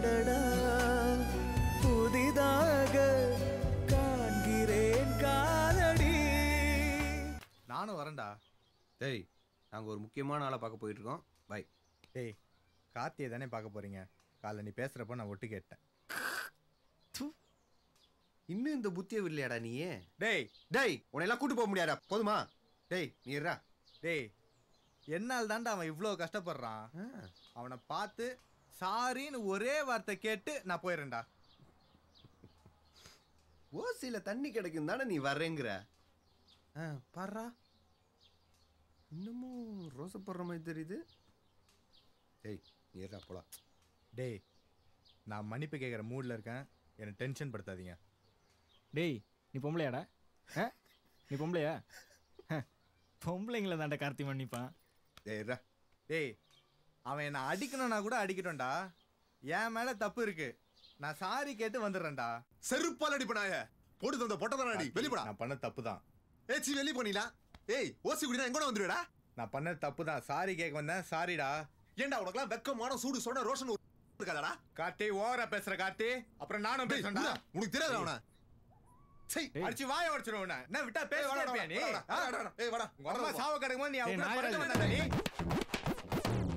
அடடா புதிதாக காண்கிறேன் காலடி நானும் வரேன்டா டேய் நாங்கள் ஒரு முக்கியமான ஆளை பார்க்க போயிட்டு இருக்கோம் பை டேய் கார்த்தியை தானே பார்க்க போறீங்க காலைல நீ பேசுறப்ப நான் ஒட்டு கேட்டேன் இன்னும் இந்த புத்தியை இல்லையாடா நீயே டேய் டேய் உன்னை எல்லாம் கூட்டு போக முடியாதா போதுமா டேய் நீ இருடா டேய் என்னால் தான்டா அவன் இவ்வளோ கஷ்டப்படுறான் அவனை பார்த்து சாரின்னு ஒரே வார்த்தை கேட்டு நான் போயிடுறேன்டா ஓசியில் தண்ணி கிடைக்கும் தானே நீ வர்றேங்கிற ஆ பாடுறா இன்னமும் ரோசப்படுற மாதிரி தெரியுது டேய் நீ இருடா போலாம் டேய் நான் மன்னிப்பு கேட்குற மூடில் இருக்கேன் என்னை டென்ஷன் படுத்தாதீங்க டேய் நீ பொம்பளையாடா ஆ நீ பொம்பளையா ஹ, பொம்பளைங்கள தாண்டா கார்த்தி மன்னிப்பான் டேய் இருடா டேய் அவன் என்னை அடிக்கணும்னா கூட அடிக்கட்டும்டா என் மேலே தப்பு இருக்கு நான் சாரி கேட்டு வந்துடுறேன்டா செருப்பால் அடிப்பனாய போட்டு தந்த பொட்டதான அடி வெளிப்படா நான் பண்ண தப்பு தான் ஏச்சி வெளிய போனீங்களா ஏய் ஓசி குடினா எங்கட வந்துடுடா நான் பண்ண தப்பு தான் சாரி கேட்க வந்தேன் சாரிடா ஏன்டா உனக்குலாம் வெக்கமான சூடு சொன்ன ரோஷன் இருக்காதடா கார்த்தி ஓவரா பேசுற கார்த்தி அப்புறம் நானும் டேய், பேசுறேன்டா உடுடா, உனக்கு தெரியாதா அவன சை அடிச்சு வாய உடைச்சிருவேன் உன்னை. என்ன விட்டா பேச வாடா, இருப்பியா நீ வாடா, ஆ? வாடா, வாடா. ஏய், வாடா, உங்க அம்மா வாடா. சாவ கிடக்கும்போது நீ ஏய், அவங்க நாகராஜ். படுக்க வேண்டாம்டா நீ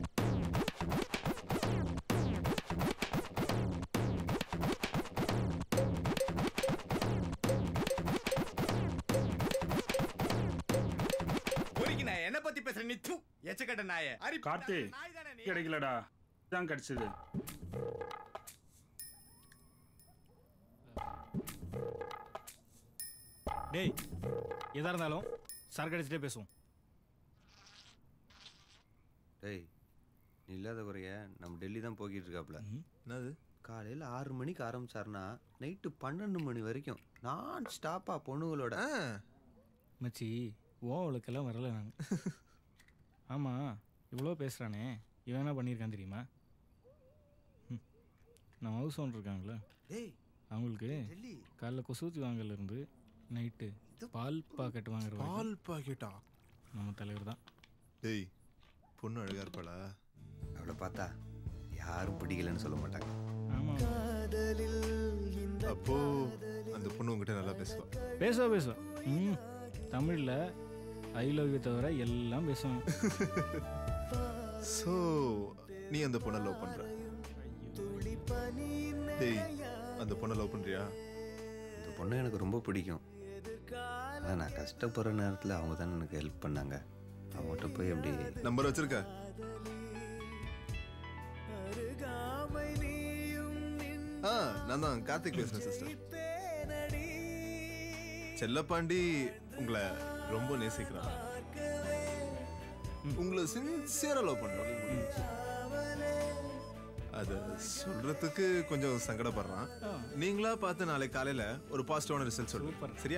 பொறுக்கி நாயே, என்ன பத்தி பேசுற நீ தூ எச்சக்கட்ட நாயே அரி கார்த்தி நாய் தானே நீ கிடைக்கலடா தான் கிடைச்சது டேய் எதா இருந்தாலும் சரக்கு அடிச்சுட்டே பேசுவோம் டேய் நீ இல்லாத குறைய நம்ம டெல்லி தான் போய்கிட்டு இருக்காப்புல என்னது காலையில் ஆறு மணிக்கு ஆரம்பிச்சாருன்னா நைட்டு பன்னெண்டு மணி வரைக்கும் நான் ஸ்டாப்பாக பொண்ணுங்களோட மச்சி ஓ அவளுக்கெல்லாம் வரல நான் ஆமாம் இவ்வளோ பேசுகிறானே இவன் என்ன பண்ணியிருக்கான் தெரியுமா ம். நம்ம ஹவுஸ் ஓனர் இருக்காங்களே டேய் அவங்களுக்கு டெல்லி காலைல கொசூத்தி வாங்கல இருந்து நைட்டு பால் பாக்கெட் வாங்குற வரைக்கும் பால் பாக்கெட்டா நம்ம தலைவர் தான் டேய் பொண்ணு அழகா இருப்பாளா அவளை பார்த்தா யாரும் பிடிக்கலன்னு சொல்ல மாட்டாங்க ஆமாம் காதலில் இந்த அப்போ அந்த பொண்ணு உங்ககிட்ட நல்லா பேசுவா பேசுவா பேசுவா ம் தமிழில் ஐ லவ் யூ தவிர எல்லாம் பேசுவாங்க சோ நீ அந்த பொண்ணை லவ் பண்ற துளி பனியின் டேய் அந்த பொண்ணை லவ் பண்றியா இந்த பொண்ணு எனக்கு ரொம்ப பிடிக்கும் ஆனால் நான் கஷ்டப்படுற நேரத்தில் அவங்க தானே எனக்கு ஹெல்ப் பண்ணாங்க அவங்ககிட்ட போய் எப்படி நம்பர் வச்சிருக்க அருகாமை நீயும் ஆ நான் தான் கார்த்திக் பேசுறேன் சிஸ்டர் நிற்பேனடி செல்லப்பாண்டி உங்களை ரொம்ப நேசிக்கிறான் உங்களை சின்சியரா லவ் பண்றான் அத சொல்றதுக்கு கொஞ்சம் சங்கடப்படுறான் நீங்களா பார்த்து நாளை காலையில ஒரு பாசிட்டிவான ரிசல்ட் சொல்லுங்க சரியா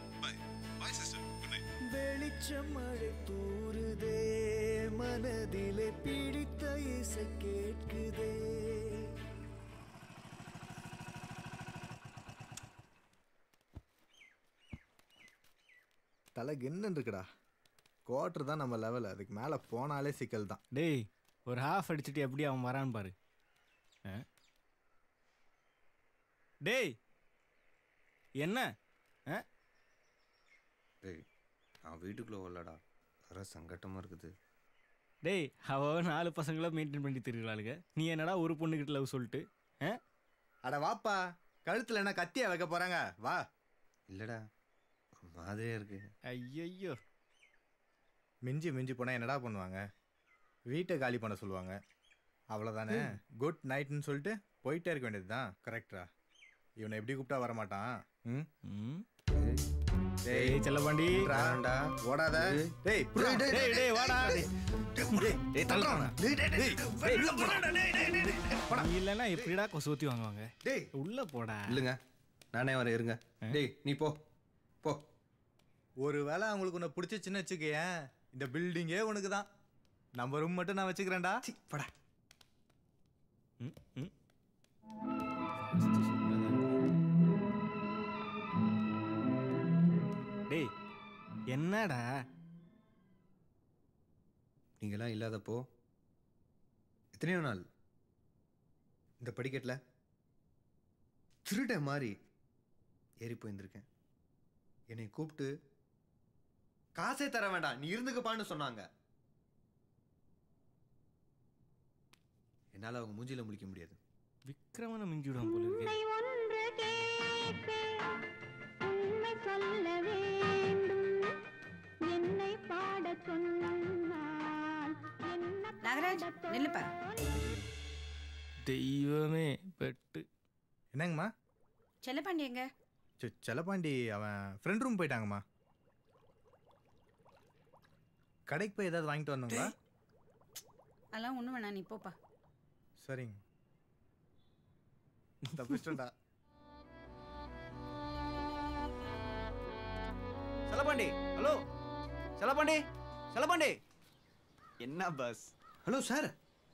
வெளிச்சம் மழை தூறுதே மனதிலே பிடித்த இசை கேட்குதே தலை கின்னு இருக்குடா குவார்டர் தான் நம்ம லெவல் அதுக்கு மேலே போனாலே சிக்கல் தான் டேய் ஒரு ஹாஃப் அடிச்சுட்டு எப்படி அவன் வரான்னு பாரு ஆ? டேய் என்ன ஆ? டேய் நான் வீட்டுக்குள்ளே வரலடா வர சங்கட்டமாக இருக்குது டேய் அவ நாலு பசங்கள மெயின்டைன் பண்ணி திருக்கிறாளுங்க நீ என்னடா ஒரு பொண்ணுக்கிட்ட லவ் சொல்லிட்டு ஆ? அட வாப்பா கழுத்தில் என்ன கத்தியா வைக்க போகிறாங்க வா இல்லைடா ஒரு மாதிரியாக இருக்கு ஐயையோ மிஞ்சி மிஞ்சி போனால் என்னடா பண்ணுவாங்க வீட்டை காலி பண்ண சொல்லுவாங்க அவ்வளோதானே குட் நைட்னு சொல்லிட்டு போயிட்டே இருக்க வேண்டியது தான் கரெக்டா இவனை எப்படி கூப்பிட்டா வரமாட்டான் ம் ம் டேய் டேய் செல்லப்பாண்டி ராண்டா ஓடாத டேய் புறா. டேய் டேய் வாடா டேய், டேய் தள்ளுறானா? நீ இல்லைன்னா எப்படிடா கொசூத்தி வாங்குவாங்க டேய் உள்ள போடா இல்லைங்க நானே வரேன் இருங்க டேய் நீ போ போ ஒருவேளை அவங்களுக்கு உன்னை பிடிச்சிச்சுன்னு வச்சுக்கேன் இந்த பில்டிங்கே உனக்கு தான் நம்ம ரூம் மட்டும் நான் வச்சுக்கிறேன்டா படா ம் ம் டேய் என்னடா நீங்களாம் இல்லாதப்போ எத்தனையோ நாள் இந்த படிக்கட்டில் திருட மாதிரி ஏறி போயிருந்திருக்கேன் என்னை கூப்பிட்டு காசே தர வேண்டாம் நீ இருந்துக்கப்பான்னு சொன்னாங்க என்னால் அவங்க மூஞ்சில முழிக்க முடியாது விக்ரமனை மிஞ்சி விடுவான் போல இருக்கே ஒன்று கேட்க உண்மை சொல்ல வேண்டும் என்னை பாடச் சொன்னால் என்ன நாகராஜ் நில்லுப்பா தெய்வமே பெட்டு என்னங்கம்மா செல்லப்பாண்டி எங்க செ- செல்லப்பாண்டி அவன் ஃப்ரெண்ட் ரூம் போயிட்டாங்கம்மா கடைக்கு போய் ஏதாவது வாங்கிட்டு வரணுங்களா அதெல்லாம் ஒன்றும் வேணாம் நீ போப்பா சரிங்க தப்பிச்சிட்டா செலபாண்டி ஹலோ செலபாண்டி செலபாண்டி என்ன பஸ் ஹலோ சார்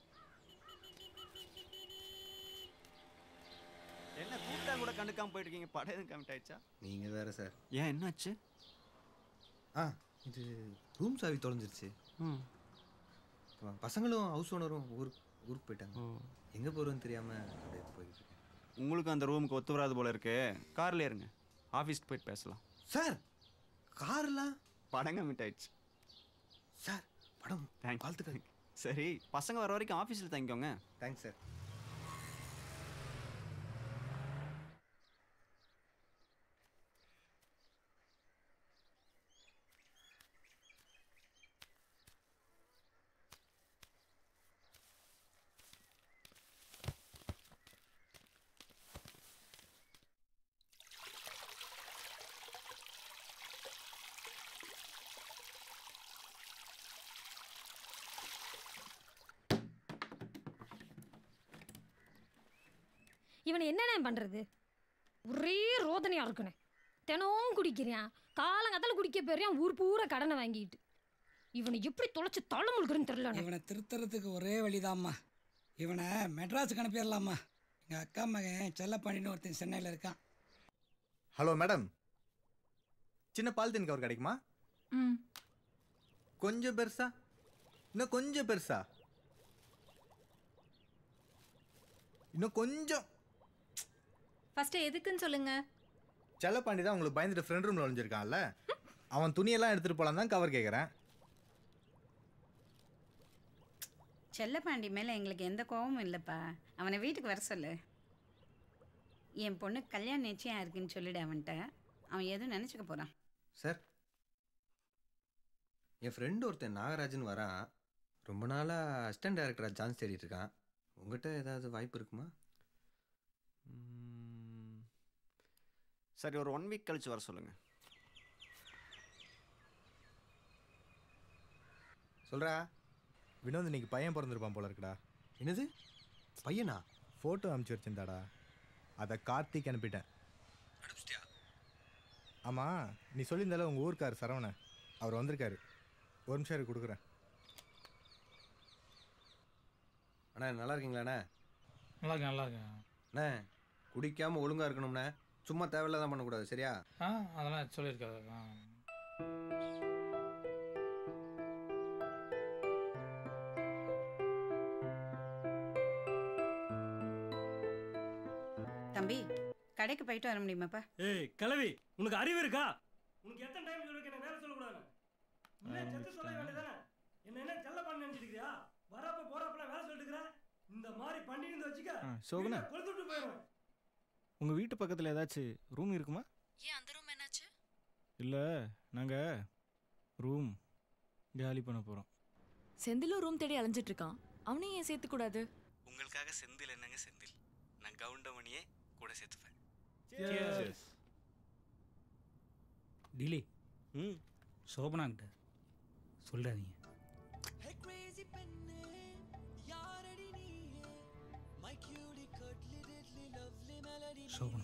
என்ன கூப்பிட்டா கூட கண்டுக்காம போயிட்டு இருக்கீங்க படம் எதுவும் கமிட் ஆயிடுச்சா நீங்கள் வேற சார் ஏன் என்னாச்சு ஆ இது ரூம் சாவி தொலைஞ்சிருச்சு ம் ஆ, பசங்களும் ஹவுஸ் ஓனரும் ஊருக்கு ஊருக்கு போயிட்டாங்க எங்கே போகிறோன்னு தெரியாமல் அப்படியே போயிட்டு இருக்கேன் உங்களுக்கு அந்த ரூமுக்கு ஒத்து வராது போல இருக்கு கார்ல இருங்க ஆஃபீஸ்க்கு போயிட்டு பேசலாம் சார் கார்லாம் படம் கமிட் ஆயிடுச்சு சார் படம் தேங்க்ஸ் வாழ்த்துக்கள் சரி பசங்க வர வரைக்கும் ஆஃபீஸில் தங்கிக்கோங்க தேங்க்ஸ் சார் இவனை என்னண்ணே பண்றது ஒரே ரோதனையா இருக்குண்ணே தினமும் குடிக்கிறான் காலங்காத்தால குடிக்க போறியான் ஊர் பூரா கடனை வாங்கிட்டு இவனை எப்படி தொலைச்சு தள்ள முழுக்கிறேன்னு தெரியல இவனை திருத்தறதுக்கு ஒரே வழிதாம்மா இவனை மெட்ராஸுக்கு அனுப்பிடலாமா எங்கள் அக்கா மகன் செல்லப்பாண்டின்னு ஒருத்தன் சென்னையில் இருக்கான் ஹலோ மேடம் சின்ன பாலித்தீன் கவர் கிடைக்குமா ம் கொஞ்சம் பெருசா இன்னும் கொஞ்சம் பெருசா இன்னும் கொஞ்சம் ஃபஸ்ட்டு எதுக்குன்னு சொல்லுங்க செல்லப்பாண்டி தான் உங்களுக்கு பயந்துட்டு ஃப்ரெண்ட் ரூமில் ஒளிஞ்சிருக்கான்ல அவன் துணியெல்லாம் எடுத்துகிட்டு போகலாம் தான் கவர் கேட்குறேன் செல்லப்பாண்டி மேலே எங்களுக்கு எந்த கோபமும் இல்லைப்பா அவனை வீட்டுக்கு வர சொல்லு என் பொண்ணு கல்யாணம் நிச்சயம் இருக்குன்னு சொல்லிடு அவன்கிட்ட அவன் எதுவும் நினச்சிக்க போகிறான் சார் என் ஃப்ரெண்டு ஒருத்தன் நாகராஜன் வரான் ரொம்ப நாளாக அசிஸ்டன்ட் டைரக்டராக சான்ஸ் தேடிட்டு இருக்கான் உங்ககிட்ட ஏதாவது வாய்ப்பு இருக்குமா ம், சரி ஒரு ஒன் வீக் கழிச்சு வர சொல்லுங்க சொல்கிறா வினோத் இன்னைக்கு பையன் பிறந்திருப்பான் போல இருக்குடா என்னது பையனா ஃபோட்டோ அனுப்பிச்சு வச்சிருந்தாடா அதை கார்த்திக் அனுப்பிட்டேன் ஆமாம் நீ சொல்லியிருந்தால உங்கள் ஊருக்கார் சரவணன் அவர் வந்திருக்காரு ஒரு நிமிஷம் இரு, கொடுக்குறேன் அண்ணா நல்லா இருக்கீங்களாண்ணே நல்லா இருக்கேன் நல்லா இருக்கேன் அண்ணே குடிக்காமல் ஒழுங்காக இருக்கணும்ண்ணே சும்மா தேவையில்லாதான் பண்ணக்கூடாது சரியா ஆ அதெல்லாம் சொல்லியிருக்காரு ஆ தம்பி கடைக்கு போயிட்டு வர முடியுமாப்பா ஏய் கிளவி உனக்கு அறிவு இருக்கா உனக்கு எத்தனை டைம் சொல்லிருக்கேன் என்ன நேரம் சொல்லக்கூடாது என்ன செத்து சொல்ல வேண்டியதானே என்ன என்ன செல்ல பண்ண நினைச்சிருக்கியா வரப்ப போறப்பலாம் வேலை சொல்லிட்டு இருக்கிற இந்த மாதிரி பண்ணி இருந்து வச்சுக்க ஆ, சோகுனா. வீட்டை கொளுத்து விட்டு போயிடுவேன் உங்கள் வீட்டு பக்கத்தில் ஏதாச்சும் ரூம் இருக்குமா ஏன் அந்த ரூம் என்னாச்சு இல்லை நாங்கள் ரூம் காலி பண்ண போகிறோம் செந்திலும் ரூம் தேடி அலைஞ்சிட்டு இருக்கான் அவனையும் ஏன் சேர்த்துக்கூடாது உங்களுக்காக செந்தில் என்னங்க செந்தில் நான் கவுண்டமணியே கூட சேர்த்துப்பேன் டிலே ம் சோபனாங்கிட்ட சொல்றாதீங்க சோபனா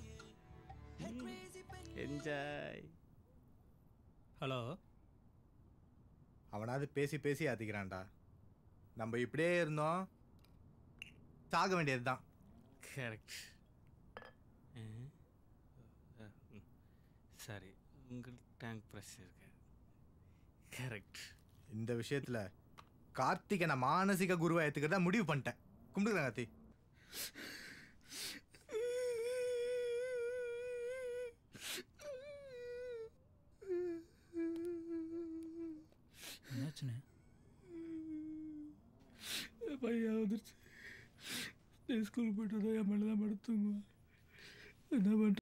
என்ஜாய் ஹலோ அவனாவது பேசி பேசி ஆத்திக்கிறான்டா நம்ம இப்படியே இருந்தோம் சாக வேண்டியது தான் கரெக்ட் சரி உங்கள் டேங்க் ப்ரெஸ் இருக்கு கரெக்ட் இந்த விஷயத்தில் கார்த்திகை நான் மானசிக குருவை ஏற்றுக்கிறதா முடிவு பண்ணிட்டேன் கும்பிடுறேன் கார்த்தி பிரச்சனை பையன் வந்துருச்சு ஸ்கூலுக்கு போயிட்டு வந்தா என் மேலே தான் படுத்துங்க என்ன பண்ணுறது